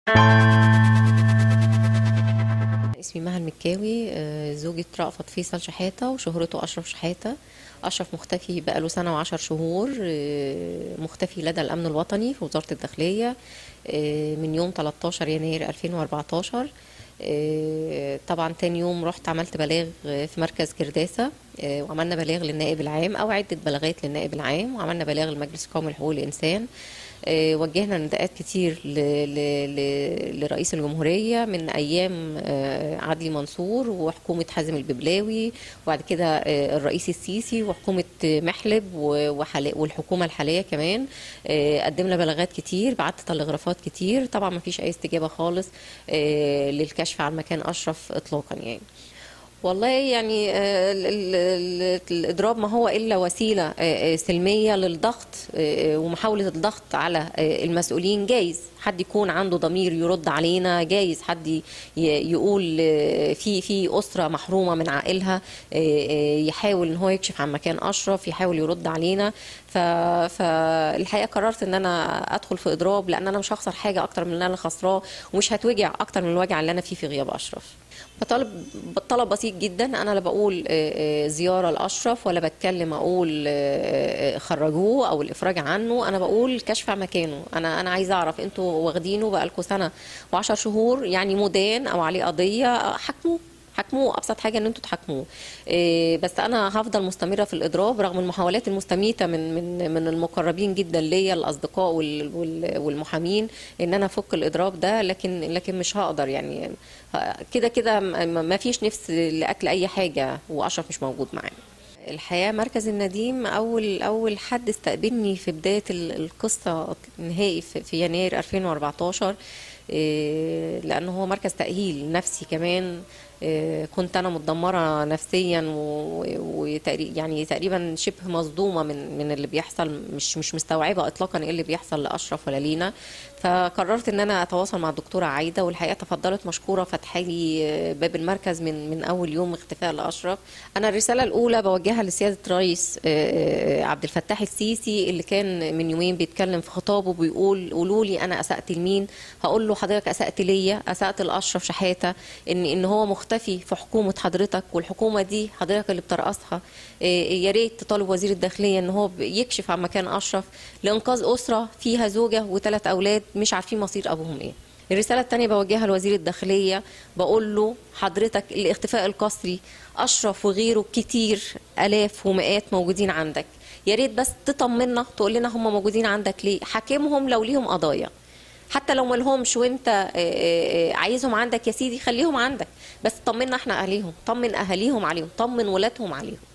اسمي مها المكاوي آه، زوجة رأفت فيصل شحاتة وشهرته أشرف شحاتة أشرف مختفي بقاله سنة وعشر شهور آه، مختفي لدى الأمن الوطني في وزارة الداخلية آه، من يوم 13 يناير 2014 آه، طبعا تاني يوم رحت عملت بلاغ آه، في مركز كرداسة آه، وعملنا بلاغ للنائب العام أو عدة بلاغات للنائب العام وعملنا بلاغ للمجلس القومي لحقوق الإنسان آه، وجهنا نداءات كتير ل... ل... ل... لرئيس الجمهورية من أيام آه، عدلي منصور وحكومة حازم الببلاوي وبعد كده آه، الرئيس السيسي وحكومة آه، محلب و- وحل... والحكومة الحالية كمان آه، قدمنا بلاغات كتير بعت تلغرافات كتير طبعا ما فيش أي استجابة خالص آه، للكشف عن مكان أشرف إطلاقا يعني والله يعني آه، ال- ال- ال- الإضراب ما هو إلا وسيلة آه، آه، سلمية للضغط آه، ومحاولة الضغط على آه، المسؤولين جايز حد يكون عنده ضمير يرد علينا جايز حد ي- يقول آه، في في أسرة محرومة من عائلها آه، آه، يحاول إن هو يكشف عن مكان أشرف يحاول يرد علينا ف- فالحقيقة قررت إن أنا أدخل في إضراب لأن أنا مش هخسر حاجة أكتر من اللي أنا خسراه ومش هتوجع أكتر من الوجع اللي أنا فيه في غياب أشرف بطالب طلب بسيط جدا انا لا بقول آه، آه، زياره لاشرف ولا بتكلم اقول آه، آه، خرجوه او الافراج عنه انا بقول كشف عن مكانه انا انا عايزه اعرف انتوا واخدينه بقالكم سنه و10 شهور يعني مدان او عليه قضيه آه، حكموه حكموه ابسط حاجه ان انتوا تحاكموه إيه بس انا هفضل مستمره في الاضراب رغم المحاولات المستميته من من من المقربين جدا ليا الاصدقاء وال- وال- والمحامين ان انا افك الاضراب ده لكن لكن مش هقدر يعني ه- كده كده م- ما فيش نفس لاكل اي حاجه واشرف مش موجود معانا الحقيقه مركز النديم اول اول حد استقبلني في بدايه ال- القصه نهائي في في يناير 2014 إيه، لانه هو مركز تاهيل نفسي كمان إيه، كنت انا متدمره نفسيا وتقريبا يعني تقريبا شبه مصدومه من من اللي بيحصل مش مش مستوعبه اطلاقا ايه اللي بيحصل لاشرف ولا لينا فقررت ان انا اتواصل مع الدكتوره عايده والحقيقه تفضلت مشكوره فتح لي باب المركز من من اول يوم اختفاء لاشرف انا الرساله الاولى بوجهها لسياده الرئيس آه، عبد الفتاح السيسي اللي كان من يومين بيتكلم في خطابه بيقول قولوا لي انا اسات لمين هقول له حضرتك اسات ليا اسات لاشرف شحاته ان ان هو مختفي في حكومه حضرتك والحكومه دي حضرتك اللي بترأسها آه، يا ريت تطالب وزير الداخليه ان هو يكشف عن مكان اشرف لانقاذ اسره فيها زوجه وثلاث اولاد مش عارفين مصير ابوهم ايه الرسالة الثانية بوجهها لوزير الداخلية بقول له حضرتك الاختفاء القسري أشرف وغيره كتير آلاف ومئات موجودين عندك يا ريت بس تطمنا تقول لنا هم موجودين عندك ليه حاكمهم لو ليهم قضايا حتى لو ملهمش وانت آه، آه، آه، عايزهم عندك يا سيدي خليهم عندك بس طمنا احنا عليهم طمن اهاليهم عليهم طمن ولادهم عليهم